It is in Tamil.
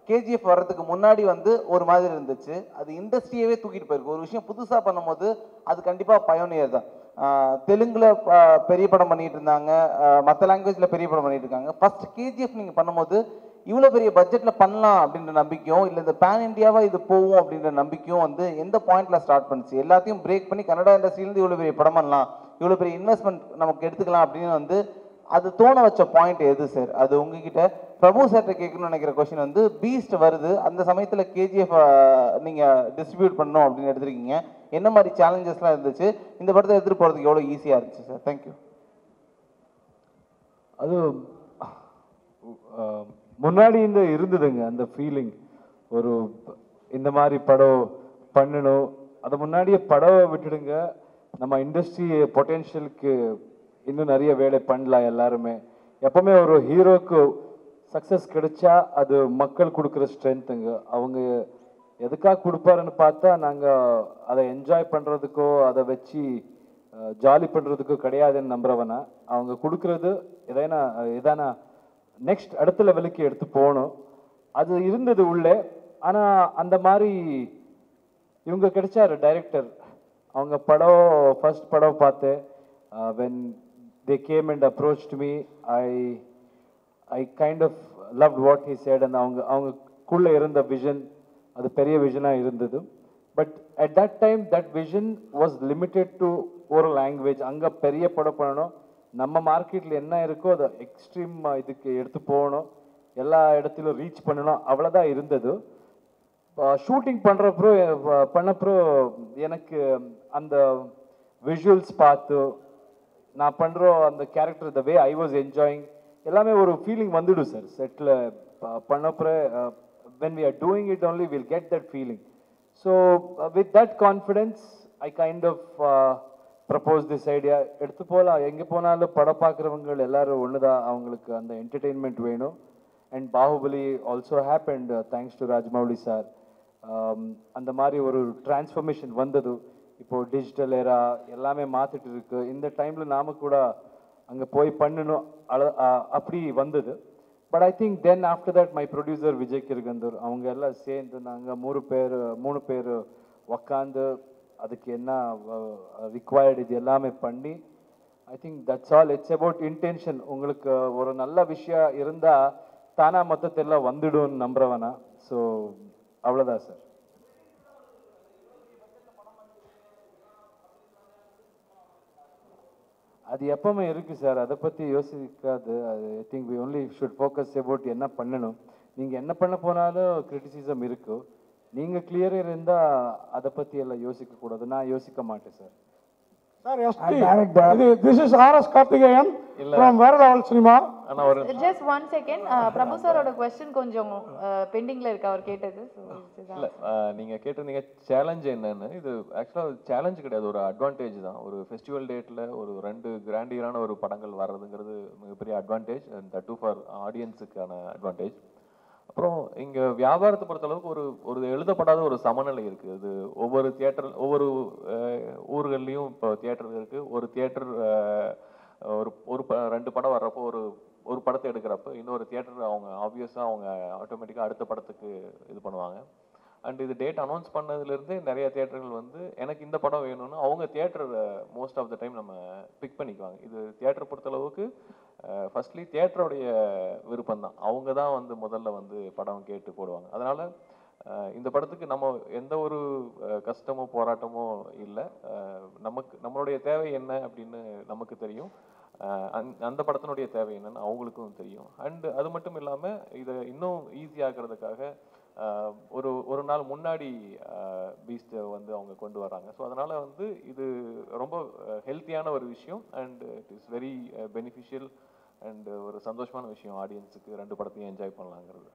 கேஜிஎஃப் வர்றதுக்கு முன்னாடி வந்து ஒரு மாதிரி இருந்துச்சு அது இண்டஸ்ட்ரியவே தூக்கிட்டு போயிருக்கு ஒரு விஷயம் புதுசாக பண்ணும்போது அது கண்டிப்பாக பயோனியர் தான் ஆஹ் தெலுங்குல ஆஹ் பெரிய படம் பண்ணிட்டு இருந்தாங்க மற்ற லாங்குவேஜில் பெரிய படம் பண்ணிட்டு இருக்காங்க ஃபர்ஸ்ட் கேஜிஎஃப் நீங்கள் பண்ணும்போது இவ்வளோ பெரிய பட்ஜெட்டில் பண்ணலாம் அப்படின்ற நம்பிக்கையும் இல்லை இந்த பேன் இந்தியாவாக இது போகும் அப்படின்ற நம்பிக்கையும் வந்து எந்த பாயிண்ட்ல ஸ்டார்ட் பண்ணுச்சு எல்லாத்தையும் பிரேக் பண்ணி கன்னடா இண்டஸ்ட்ரியிலேருந்து இவ்வளோ பெரிய படம் பண்ணலாம் இவ்வளோ பெரிய இன்வெஸ்ட்மெண்ட் நமக்கு எடுத்துக்கலாம் அப்படின்னு வந்து அது தோண வச்ச பாயிண்ட் எது சார் அது உங்ககிட்ட பிரபு சார்கிட்ட கேட்கணும்னு நினைக்கிற கொஸ்டின் வந்து பீஸ்ட் வருது அந்த சமயத்தில் கேஜிஎஃப் நீங்கள் டிஸ்ட்ரிபியூட் பண்ணணும் அப்படின்னு எடுத்திருக்கீங்க என்ன மாதிரி சேலஞ்சஸ்லாம் இருந்துச்சு இந்த படத்தை எடுத்துகிட்டு போகிறதுக்கு எவ்வளோ ஈஸியாக இருந்துச்சு சார் தேங்க்யூ அது அஹ், முன்னாடி இந்த இருந்ததுங்க அந்த ஃபீலிங் ஒரு இந்த மாதிரி படம் பண்ணணும் அது முன்னாடியே படம் விட்டுடுங்க நம்ம இண்டஸ்ட்ரி பொட்டென்ஷியலுக்கு இன்னும் நிறைய வேலை பண்ணலாம் எல்லாருமே எப்பவுமே ஒரு ஹீரோக்கு சக்ஸஸ் கிடைச்சா அது மக்கள் கொடுக்குற ஸ்ட்ரென்த்துங்க அவங்க எதுக்காக கொடுப்பாருன்னு பார்த்தா நாங்கள் அதை என்ஜாய் பண்ணுறதுக்கோ அதை வச்சு ஜாலி பண்ணுறதுக்கோ கிடையாதுன்னு நம்புறவனா அவங்க கொடுக்கறது எதானா எதானா நெக்ஸ்ட் அடுத்த லெவலுக்கு எடுத்து போகணும் அது இருந்தது உள்ளே ஆனால் அந்த மாதிரி இவங்க கிடைச்சாரு டைரக்டர் அவங்க படம் ஃபர்ஸ்ட் படம் பார்த்தேன் when they came and approach me I I kind of love what he said அந்த அவங்க அவங்கக்குள்ளே இருந்த விஷன் அது பெரிய விஷனாக இருந்தது but at that time that vision was limited to ஒரு லாங்குவேஜ் அங்கே பெரிய படம் பண்ணணும் நம்ம மார்க்கெட்டில் என்ன இருக்கோ அதை எக்ஸ்ட்ரீம் இதுக்கு எடுத்து போகணும் எல்லா இடத்திலும் ரீச் பண்ணணும் அவ்வளோதான் இருந்தது ஷூட்டிங் பண்ணுறப்போ பண்ணப்போ எனக்கு அந்த விஷுவல்ஸ் பார்த்து நான் பண்ணுற அந்த character the way I was enjoying எல்லாமே ஒரு ஃபீலிங் வந்துடும் சார் செட்டில் பண்ணப்புற when we are doing it only will get that feeling so with that confidence I kind of propose this idea எடுத்து போகலாம் எங்கே போனாலும் படம் பார்க்குறவங்க எல்லாரும் ஒன்று தான் அவங்களுக்கு அந்த என்டர்டெயின்மெண்ட் வேணும் and Baahubali also happened thanks to Rajamouli sir அந்த மாதிரி ஒரு டிரான்ஸ்ஃபர்மேஷன் வந்தது இப்போ டிஜிட்டல் ஏரா எல்லாமே மாத்திட்டு இருக்கு இந்த டைம்ல நாம கூட அங்க போய் பண்ணணும் அல- அ- அப்படி வந்தது but I think then after that my producer Vijay Kiragandur அவங்க எல்லாம் சேர்ந்து நாங்கள் மூணு பேர் மூணு பேர் உக்காந்து அதுக்கு என்ன ரிக்வயர்டு இது எல்லாமே பண்ணி I think that's all it's about intention உங்களுக்கு ஒரு நல்ல விஷயம் இருந்தா தானா மொத்தத்தெல்லாம் வந்துடும்னு நம்புறவனா ஸோ அவ்வளோதான் சார் அது எப்பவுமே இருக்கு சார் அதை பத்தி யோசிக்காது அது I think we only should focus about என்ன பண்ணணும் நீங்க என்ன பண்ண போனாலும் கிரிட்டிசிசம் இருக்கு நீங்க கிளியரா இருந்தா அதை பத்தி எல்லாம் யோசிக்க கூடாது நான் யோசிக்க மாட்டேன் சார் சார் எஸ்டி இது this is RS Karthikeyan from வேற லெவல் சினிமா ஆனா ஒரு ஜஸ்ட் ஒன் செகண்ட் பிரபு சாரோட கொஸ்டின் கொஞ்சம் பெண்டிங்ல இருக்கு அவர் கேட்டது So, இல்ல ஆஹ் நீங்க கேட்டிருந்தீங்க சேலஞ்ச் என்னன்னு இது ஆக்சுவலா சேலஞ்ச் கிடையாது ஒரு அட்வான்டேஜ் தான் ஒரு ஃபெஸ்டிவல் டேட்ல ஒரு ரெண்டு கிராண்டியரான ஒரு படங்கள் வர்றதுங்கிறது மிகப்பெரிய advantage and that too for ஆடியன்ஸுக்கான அட்வான்டேஜ் அப்புறம் இங்க வியாபாரத்தை பொறுத்த அளவுக்கு ஒரு ஒரு எழுதப்படாத ஒரு சமநிலை இருக்கு இது ஒவ்வொரு தியேட்டர் ஒவ்வொரு ஆஹ் ஊர்கள்லயும் இப்போ தியேட்டர் இருக்கு ஒரு தியேட்டர் ஒரு ஒரு ப- ரெண்டு படம் வர்றப்போ ஒரு ஒரு படத்தை எடுக்கிறப்ப இன்னொரு தியேட்டர் அவங்க ஆப்வியஸாக அவங்க ஆட்டோமேட்டிக்காக அடுத்த படத்துக்கு இது பண்ணுவாங்க அண்ட் இது டேட் அனௌன்ஸ் பண்ணதுலேருந்தே நிறைய தியேட்டர்கள் வந்து எனக்கு இந்த படம் வேணும்னு அவங்க theatre most of the time நம்ம பிக் பண்ணிக்குவாங்க இது தியேட்டர் பொறுத்தளவுக்கு ஃபர்ஸ்ட்லி தியேட்டருடைய விருப்பம் தான் அவங்க தான் வந்து முதல்ல வந்து படம் கேட்டு போடுவாங்க அதனால அஹ் இந்த படத்துக்கு நம்ம எந்த ஒரு அஹ், கஷ்டமோ போராட்டமோ இல்லை நமக்கு நம்மளுடைய தேவை என்ன அப்படின்னு நமக்கு தெரியும் அஹ் அந்த- அந்த படத்தினுடைய தேவை என்னன்னு அவங்களுக்கும் தெரியும் அண்ட் அது மட்டும் இல்லாமல் இதை இன்னும் ஈஸி ஆக்குறதுக்காக அஹ், ஒரு ஒரு நாள் முன்னாடி பீஸ்ட்டை வந்து அவங்க கொண்டு வராங்க ஸோ அதனால வந்து இது ரொம்ப ஹெல்த்தியான ஒரு விஷயம் and it is very beneficial and ஒரு சந்தோஷமான விஷயம் ஆடியன்ஸுக்கு ரெண்டு படத்தையும் என்ஜாய் பண்ணலாங்கிறது